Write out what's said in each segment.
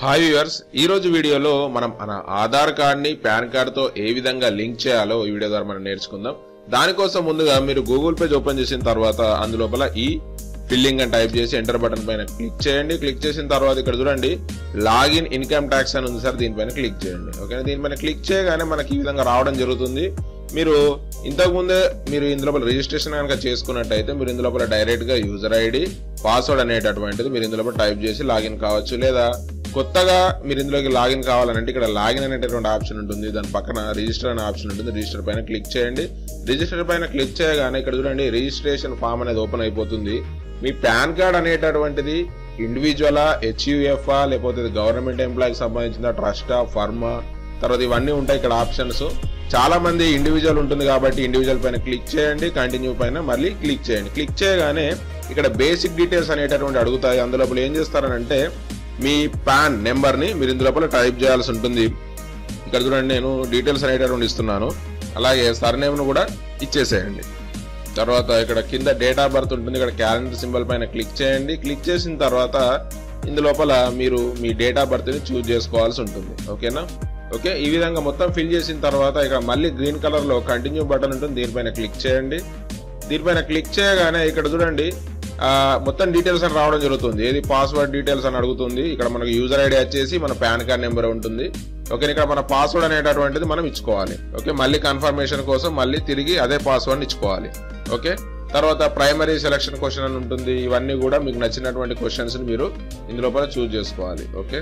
hi viewers ఈ రోజు వీడియోలో మనం మన ఆధార్ కార్డ్ ని పాన్ కార్డ్ తో ఏ విధంగా లింక్ చేయాలో ఈ వీడియో ద్వారా మనం నేర్చుకుందాం దానికోసం ముందుగా మీరు గూగుల్ పేజ్ ఓపెన్ చేసిన తర్వాత అందులోపల ఈ ఫిల్లింగ్ అని టైప్ చేసి ఎంటర్ బటన్ పైన క్లిక్ చేయండి క్లిక్ చేసిన తర్వాత ఇక్కడ చూడండి లాగిన్ ఇన్కమ్ ట్యాక్స్ అని ఉంది సార్ దీనిపైన క్లిక్ చేయండి ఓకేనా దీనిపైన క్లిక్ చేయగానే మనకి ఈ విధంగా రావడం జరుగుతుంది మీరు ఇంతకు ముందే మీరు ఇందులో రిజిస్ట్రేషన్ కనుక చేసుకున్నట్టయితే మీరు ఇందులో డైరెక్ట్ గా యూజర్ ఐడి పాస్వర్డ్ అనేటటువంటిది మీరు ఇందులో టైప్ చేసి లాగిన్ కావచ్చు లేదా కొత్తగా మీరు ఇందులోకి లాగిన్ కావాలంటే ఇక్కడ లాగిన్ అనేటటువంటి ఆప్షన్ ఉంటుంది దాని పక్కన రిజిస్టర్ అనే ఆప్షన్ ఉంటుంది రిజిస్టర్ పైన క్లిక్ చేయండి రిజిస్టర్ పైన క్లిక్ చేయగానే ఇక్కడ చూడండి రిజిస్ట్రేషన్ ఫామ్ అనేది ఓపెన్ అయిపోతుంది మీ పాన్ కార్డ్ అనేటటువంటిది ఇండివిజువలా హెచ్యుఎఫ్ఆ లేకపోతే గవర్నమెంట్ ఎంప్లాయీకి సంబంధించిన ట్రస్టా ఫర్మా తర్వాత ఇవన్నీ ఉంటాయి ఇక్కడ ఆప్షన్స్ చాలా మంది ఇండివిజువల్ ఉంటుంది కాబట్టి ఇండివిజువల్ పైన క్లిక్ చేయండి కంటిన్యూ పైన మళ్ళీ క్లిక్ చేయండి క్లిక్ చేయగానే ఇక్కడ బేసిక్ డీటెయిల్స్ అనేటటువంటి అడుగుతాయి అందులో ఏం చేస్తారనంటే మీ పాన్ నెంబర్ ని మీరు ఇందులో టైప్ చేయాల్సి ఉంటుంది ఇక్కడ చూడండి నేను డీటెయిల్స్ అనేటటువంటి ఇస్తున్నాను అలాగే సర్నేమ్ ను కూడా ఇచ్చేసేయండి తర్వాత ఇక్కడ కింద డేట్ ఆఫ్ బర్త్ ఉంటుంది ఇక్కడ క్యాలెండర్ సింబల్ పైన క్లిక్ చేయండి క్లిక్ చేసిన తర్వాత ఇందులోపల మీరు మీ డేట్ ఆఫ్ బర్త్ ని చూజ్ చేసుకోవాల్సి ఉంటుంది ఓకేనా ఓకే ఈ విధంగా మొత్తం ఫిల్ చేసిన తర్వాత ఇక్కడ మళ్ళీ గ్రీన్ కలర్ లో కంటిన్యూ బటన్ ఉంటుంది దీనిపైన క్లిక్ చేయండి దీనిపైన క్లిక్ చేయగానే ఇక్కడ చూడండి ఆ, మొత్తం డీటెయిల్స్ అని రావడం జరుగుతుంది ఏది పాస్వర్డ్ డీటెయిల్స్ అని అడుగుతుంది ఇక్కడ మనకు యూజర్ ఐడి వచ్చేసి మన పాన్ కార్డ్ నెంబర్ ఉంటుంది ఓకే ఇక్కడ మన పాస్వర్డ్ అనేటటువంటిది మనం ఇచ్చుకోవాలి ఓకే మళ్ళీ కన్ఫర్మేషన్ కోసం మళ్ళీ తిరిగి అదే పాస్వర్డ్ ఇచ్చుకోవాలి ఓకే తర్వాత ప్రైమరీ సెలక్షన్ క్వశ్చన్ అని ఉంటుంది ఇవన్నీ కూడా మీకు నచ్చినటువంటి క్వశ్చన్స్ మీరు ఇందులో చూస్ చేసుకోవాలి ఓకే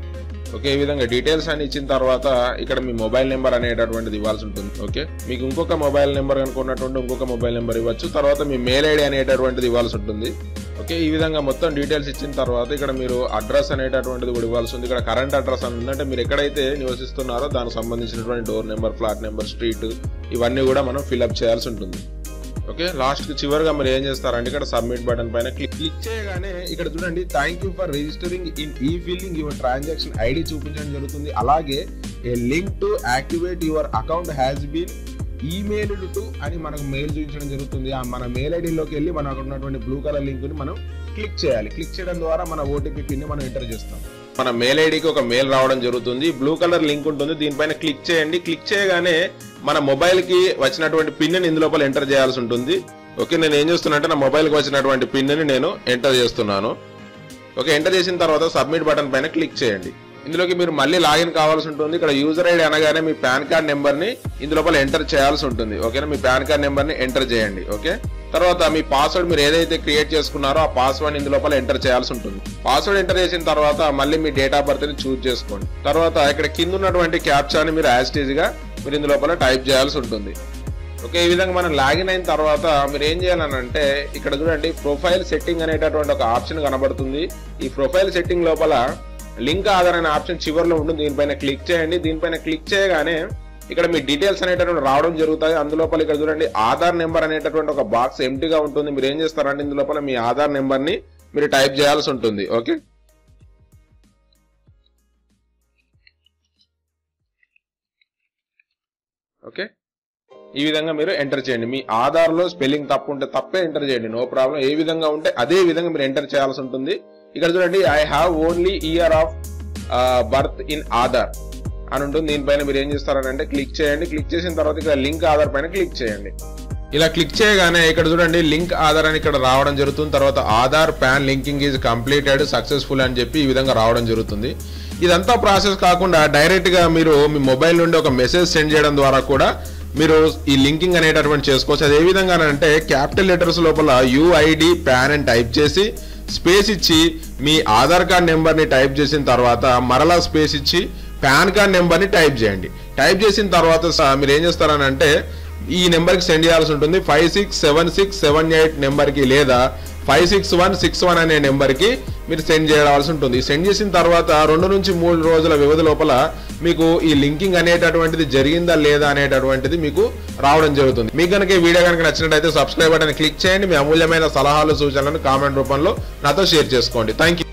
ఓకే ఈ విధంగా డీటెయిల్స్ అని ఇచ్చిన తర్వాత ఇక్కడ మీ మొబైల్ నెంబర్ అనేటటువంటిది ఇవ్వాల్సి ఉంటుంది ఓకే మీకు ఇంకొక మొబైల్ నెంబర్ కనుకున్నటువంటి ఇంకొక మొబైల్ నెంబర్ ఇవ్వచ్చు తర్వాత మీ మెయిల్ ఐడి అనేటటువంటిది ఇవ్వాల్సి ఉంటుంది ఓకే ఈ విధంగా మొత్తం డీటెయిల్స్ ఇచ్చిన తర్వాత ఇక్కడ మీరు అడ్రస్ అనేటటువంటిది కూడా ఇవ్వాల్సి ఉంది ఇక్కడ కరెంట్ అడ్రస్ అని ఉందంటే మీరు ఎక్కడైతే నివసిస్తున్నారో దానికి సంబంధించినటువంటి door number flat number street ఇవన్నీ కూడా మనం ఫిల్అప్ చేయాల్సి ఉంటుంది ఓకే లాస్ట్ కి చివరిగా మీరు ఏం చేస్తారంటే ఇక్కడ సబ్మిట్ బటన్ పైన క్లిక్ క్లిక్ చేయగానే ఇక్కడ చూడండి thank you for registering in e filing your transaction ID చూపించడం జరుగుతుంది అలాగే a link to activate your account has been email to అని మనకు మెయిల్ చూపించడం జరుగుతుంది ఆ మన మెయిల్ ఐడిలోకి వెళ్ళి మనకు ఉన్నటువంటి బ్లూ కలర్ లింక్ ని మనం క్లిక్ చేయాలి క్లిక్ చేయడం ద్వారా మన ఓటీపీ పిన్ ని మనం ఎంటర్ చేస్తాం మన మెయిల్ ఐడికి ఒక మెయిల్ రావడం జరుగుతుంది బ్లూ కలర్ లింక్ ఉంటుంది దీనిపైన క్లిక్ చేయండి క్లిక్ చేయగానే మన మొబైల్ కి వచ్చినటువంటి పిన్ ని ఇందులోపల ఎంటర్ చేయాల్సి ఉంటుంది ఓకే నేను ఏం చేస్తున్నా నా మొబైల్ కి వచ్చినటువంటి పిన్ ని నేను ఎంటర్ చేస్తున్నాను ఓకే ఎంటర్ చేసిన తర్వాత సబ్మిట్ బటన్ పైన క్లిక్ చేయండి ఇందులోకి మీరు మళ్ళీ లాగిన్ కావాల్సి ఉంటుంది ఇక్కడ యూజర్ ఐడి అనగానే మీ పాన్ కార్డ్ నెంబర్ ని ఇందులోపల ఎంటర్ చేయాల్సి ఉంటుంది ఓకేనా మీ పాన్ కార్డ్ నెంబర్ ని ఎంటర్ చేయండి ఓకే తర్వాత మీ పాస్వర్డ్ మీరు ఏదైతే క్రియేట్ చేసుకున్నారో ఆ పాస్వర్డ్ ఇందులోపల ఎంటర్ చేయాల్సి ఉంటుంది పాస్వర్డ్ ఎంటర్ చేసిన తర్వాత మళ్ళీ మీ డేట్ ఆఫ్ బర్త్ ని చూజ్ చేసుకోండి తర్వాత ఇక్కడ కింద ఉన్నటువంటి క్యాప్చాని మీరు యాస్టీజ్ గా మీరు ఇందులోపల టైప్ చేయాల్సి ఉంటుంది ఓకే ఈ విధంగా మనం లాగిన్ అయిన తర్వాత మీరు ఏం చేయాలనంటే ఇక్కడ చూడండి ప్రొఫైల్ సెట్టింగ్ అనేటటువంటి ఒక ఆప్షన్ కనబడుతుంది ఈ ప్రొఫైల్ సెట్టింగ్ లోపల లింక్ ఆధార్ అనే ఆప్షన్ చివరిలో ఉంటుంది దీనిపైన క్లిక్ చేయండి దీనిపైన క్లిక్ చేయగానే ఇక్కడ మీ డీటెయిల్స్ అనేటటువంటి రావడం జరుగుతాయి అందులోపల ఇక్కడ చూడండి ఆధార్ నెంబర్ అనేటటువంటి ఒక బాక్స్ ఎంటీగా ఉంటుంది మీరు ఏం చేస్తారంటే ఇందులోపల మీ ఆధార్ నెంబర్ ని మీరు టైప్ చేయాల్సి ఉంటుంది ఓకే ఓకే ఈ విధంగా మీరు ఎంటర్ చేయండి మీ ఆధార్ లో స్పెల్లింగ్ తప్పు ఉంటే తప్పే ఎంటర్ చేయండి నో ప్రాబ్లం ఏ విధంగా ఉంటే అదే విధంగా మీరు ఎంటర్ చేయాల్సి ఉంటుంది ఇక్కడ చూడండి I have only year of birth in Aadhaar అని ఉంటుంది దీనిపైన మీరు ఏం చేస్తారనంటే క్లిక్ చేయండి క్లిక్ చేసిన తర్వాత ఇక్కడ లింక్ ఆధార్ పైన క్లిక్ చేయండి ఇలా క్లిక్ చేయగానే ఇక్కడ చూడండి లింక్ ఆధార్ అని ఇక్కడ రావడం జరుగుతుంది తర్వాత Aadhaar PAN linking is completed successful అని చెప్పి ఈ విధంగా రావడం జరుగుతుంది ఇదంతా ప్రాసెస్ కాకుండా డైరెక్ట్ గా మీరు మీ మొబైల్ నుండి ఒక మెసేజ్ సెండ్ చేయడం ద్వారా కూడా మీరు ఈ లింకింగ్ అనేటటువంటి చేసుకోవచ్చు అది ఏ విధంగా అంటే క్యాపిటల్ లెటర్స్ లోపల యుఐడి పాన్ అని టైప్ చేసి స్పేస్ ఇచ్చి మీ ఆధార్ కార్డ్ నెంబర్ ని టైప్ చేసిన తర్వాత మరలా స్పేస్ ఇచ్చి పాన్ కార్డ్ నెంబర్ ని టైప్ చేయండి టైప్ చేసిన తర్వాత స- మీరు ఏం చేస్తారని అంటే ఈ నెంబర్ కి సెండ్ చేయాల్సి ఉంటుంది five six seven six seven eight number కి లేదా five six one six one అనే నెంబర్ కి మీరు సెండ్ చేయాల్సి ఉంటుంది సెండ్ చేసిన తర్వాత రెండు నుంచి మూడు రోజుల వ్యవధి లోపల మీకు ఈ లింకింగ్ అనేటటువంటిది జరిగిందా లేదా అనేటటువంటిది మీకు రావడం జరుగుతుంది మీకు కనుక ఈ వీడియో కనుక నచ్చినట్లయితే సబ్స్క్రైబ్ బటన్ క్లిక్ చేయండి మీ అమూల్యమైన సలహాలు సూచనలను కామెంట్ రూపంలో నాతో షేర్ చేసుకోండి థ్యాంక్